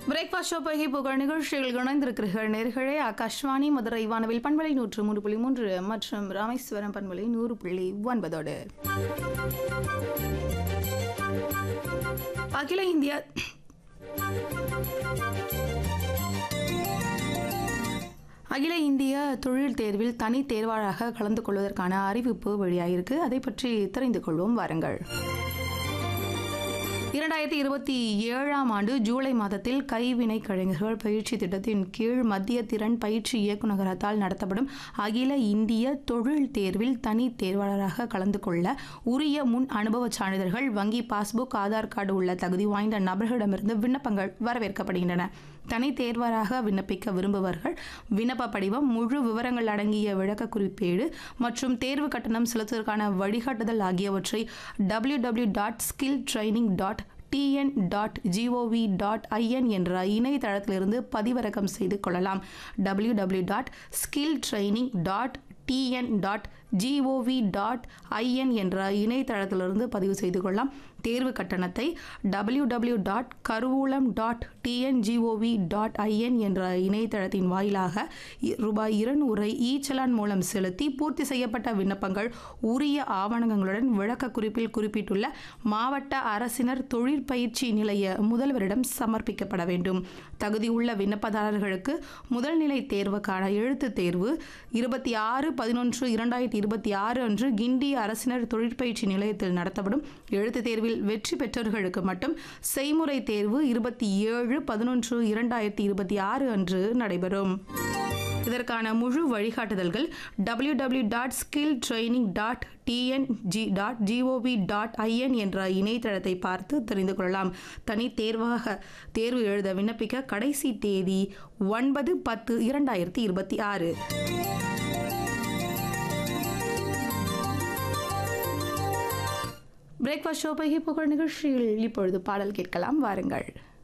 breakfast show பகை புகழ் நிகழ்ச்சியில் இணைந்திருக்கிறீர்கள் நேர்களே ஆகாஷ்வாணி மதுரை வானவில் பண்பலை நூற்று மூன்று புள்ளி மூன்று மற்றும் ராமேஸ்வரம் பண்பலை நூறு புள்ளி ஒன்பதோடு அகில இந்திய அகில இந்திய தொழில் தேர்வில் தனி தேர்வாளராக கலந்து கொள்வதற்கான அறிவிப்பு வெளியாயிருக்கு அதை பற்றி தெரிந்து கொள்வோம் வாருங்கள் இரண்டாயிரத்தி இருபத்தி ஏழாம் ஆண்டு ஜூலை மாதத்தில் கைவினை கலைஞர்கள் பயிற்சி திட்டத்தின் கீழ் மத்திய திறன் பயிற்சி இயக்குநரகத்தால் நடத்தப்படும் அகில இந்திய தொழில் தேர்வில் தனி தேர்வாளராக கலந்து கொள்ள உரிய முன் அனுபவச் சான்றிதழ்கள் வங்கி பாஸ்புக் ஆதார் கார்டு உள்ள தகுதி வாய்ந்த நபர்களிடமிருந்து விண்ணப்பங்கள் வரவேற்கப்படுகின்றன தனி தேர்வராக விண்ணப்பிக்க விரும்புபவர்கள் விண்ணப்ப படிவம் முழு விவரங்கள் அடங்கிய விளக்க குறிப்பேடு மற்றும் தேர்வு கட்டணம் செலுத்துவதற்கான வழிகாட்டுதல் ஆகியவற்றை W W dot skill training dot TN dot GOV dot IN என்ற இணையதளத்திலிருந்து பதிவிறக்கம் செய்து கொள்ளலாம் W W dot skill training dot TN dot GOV dot IN என்ற இணையதளத்திலிருந்து பதிவு செய்து கொள்ளலாம் தேர்வு கட்டணத்தை டபிள்யூ டபிள்யூ டாட் கருவூலம் டாட் டிஎன்ஜிஓவி டாட் ஐஎன் என்ற இணையதளத்தின் வாயிலாக இ- ரூபாய் இருநூறை இ சலான் மூலம் செலுத்தி பூர்த்தி செய்யப்பட்ட விண்ணப்பங்கள் உரிய ஆவணங்களுடன் விளக்க குறிப்பில் குறிப்பிட்டுள்ள மாவட்ட அரசினர் தொழிற்பயிற்சி நிலைய முதல்வரிடம் சமர்ப்பிக்கப்பட வேண்டும் தகுதியுள்ள விண்ணப்பதாரர்களுக்கு முதல்நிலை தேர்வுக்கான எழுத்துத் தேர்வு இருபத்தி ஆறு பதினொன்று இரண்டாயிரத்தி இருபத்தி ஆறு அன்று கிண்டி அரசினர் தொழிற்பயிற்சி நிலையத்தில் நடத்தப்படும் எழுத்துத் தேர்வில் வெற்றி பெற்றவர்களுக்கு மட்டும் செய்முறை தேர்வு இருபத்தி ஏழு பதினொன்று இரண்டாயிரத்தி இருபத்தி ஆறு அன்று நடைபெறும் இதற்கான முழு வழிகாட்டுதல்கள் W W dot skill training dot TNG dot GOV dot IN என்ற இணையதளத்தை பார்த்து தெரிந்து கொள்ளலாம் தனி தேர்வாக தேர்வு எழுத விண்ணப்பிக்க கடைசி தேதி ஒன்பது பத்து இரண்டாயிரத்தி இருபத்தி ஆறு பிரேக்ஃபாஸ்ட் ஷோ பகி புகழ் நிகழ்ச்சியில் இப்பொழுது பாடல் கேட்கலாம் வாருங்கள்